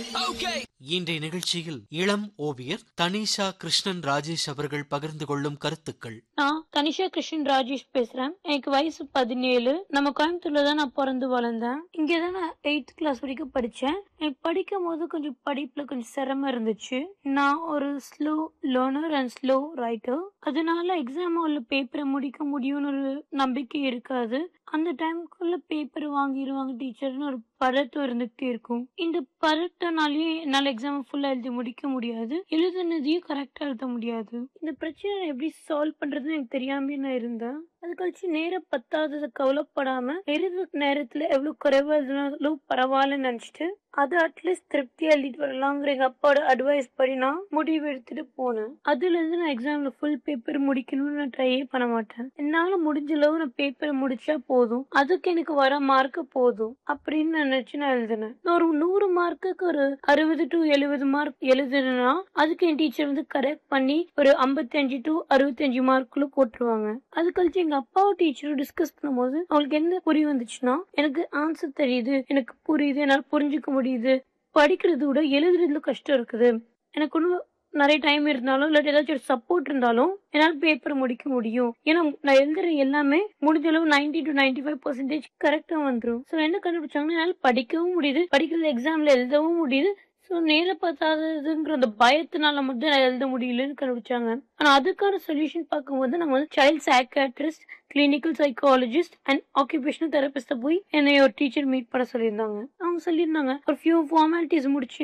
இன்றைய நிகழ்ச்சியில் இளம் ஓவியர் தனிஷா கிருஷ்ணன் ராஜேஷ் அவர்கள் பகிர்ந்து கொள்ளும் கருத்துக்கள் நான் தனிஷா கிருஷ்ணன் ராஜேஷ் பேசுறேன் எனக்கு வயசு பதினேழு நம்ம கோயம்புத்தூர்ல தான் நான் பிறந்து வளர்ந்தேன் இங்கே தான் நான் எயித் கிளாஸ் வரைக்கும் படித்தேன் எனக்கு படிக்கும் போது கொஞ்சம் படிப்புல கொஞ்சம் சிரமம் இருந்துச்சு நான் ஒரு slow learner and slow writer அதனால எக்ஸாம் உள்ள பேப்பரை முடிக்க முடியும்னு ஒரு நம்பிக்கை இருக்காது அந்த டைமுக்குள்ள பேப்பர் வாங்கிடுவாங்க டீச்சர்னு ஒரு பதட்டம் இருந்துகிட்டே இருக்கும் இந்த பதட்டனாலேயே என்னால் எக்ஸாம் ஃபுல்லாக எழுதி முடிக்க முடியாது எழுதுனதையும் கரெக்டாக எழுத முடியாது இந்த பிரச்சனை நான் எப்படி சால்வ் பண்றதுன்னு எனக்கு தெரியாம நான் இருந்தேன் அது கழிச்சு நேரம் பத்தாததை கவலைப்படாம எழுதுற நேரத்துல எவ்வளவு குறைவா எழுதினாலும் பரவாயில்லன்னு நினைச்சிட்டு அது அட்லீஸ்ட் திருப்தியா எழுதிட்டு வரலாங்கிற எங்க அப்பாவோட அட்வைஸ் படி நான் முடிவு எடுத்துட்டு போனேன் அதுல இருந்து நான் எக்ஸாம்ல ஃபுல் பேப்பர் முடிக்கணும்னு நான் ட்ரையே பண்ண மாட்டேன் என்னால முடிஞ்ச அளவு நான் பேப்பரை முடிச்சா போதும் அதுக்கு எனக்கு வர மார்க் போதும் அப்படின்னு நான் நினைச்சு நான் எழுதினேன் நான் ஒரு நூறு மார்க்குக்கு ஒரு அறுபது டு எழுபது மார்க் எழுதுனா அதுக்கு என் டீச்சர் வந்து கரெக்ட் பண்ணி ஒரு ஐம்பத்தஞ்சு டு அறுபத்தஞ்சு மார்க்குள்ள போட்டுருவாங்க அது கழிச்சு எங்க அப்பாவும் டீச்சரும் டிஸ்கஸ் பண்ணும்போது அவங்களுக்கு என்ன புரிய வந்துச்சுன்னா எனக்கு ஆன்சர் தெரியுது எனக்கு புரியுது என்னால் புரிஞ்சுக்க முடியுது படிக்கிறத விட எழுதுறதுல கஷ்டம் இருக்குது எனக்கு ஒன்றும் நிறைய டைம் இருந்தாலும் இல்லாட்டி ஏதாச்சும் ஒரு சப்போர்ட் இருந்தாலும் என்னால் பேப்பர் முடிக்க முடியும் ஏன்னா நான் எழுதுற எல்லாமே முடிஞ்ச அளவு ninety to ninety five percentage கரெக்டாக வந்துடும் ஸோ என்ன கண்டுபிடிச்சாங்கன்னா என்னால் படிக்கவும் முடியுது படிக்கிறது எக்ஸாம்ல எழுதவும் முடியுது ஸோ நேர பார்த்தாததுங்கிற அந்த பயத்தினால மட்டும் நான் எழுத முடியலன்னு கண்டுபிடிச்சாங்க ஆனா அதுக்கான சொல்யூஷன் பார்க்கும்போது நம்ம வந்து child psychiatrist clinical psychologist and occupational therapist போய் என்னை ஒரு டீச்சர் மீட் பண்ண சொல்லியிருந்தாங்க அவங்க சொல்லியிருந்தாங்க ஒரு ஃபியூ ஃபார்மாலிட்டிஸ் முடிச்சு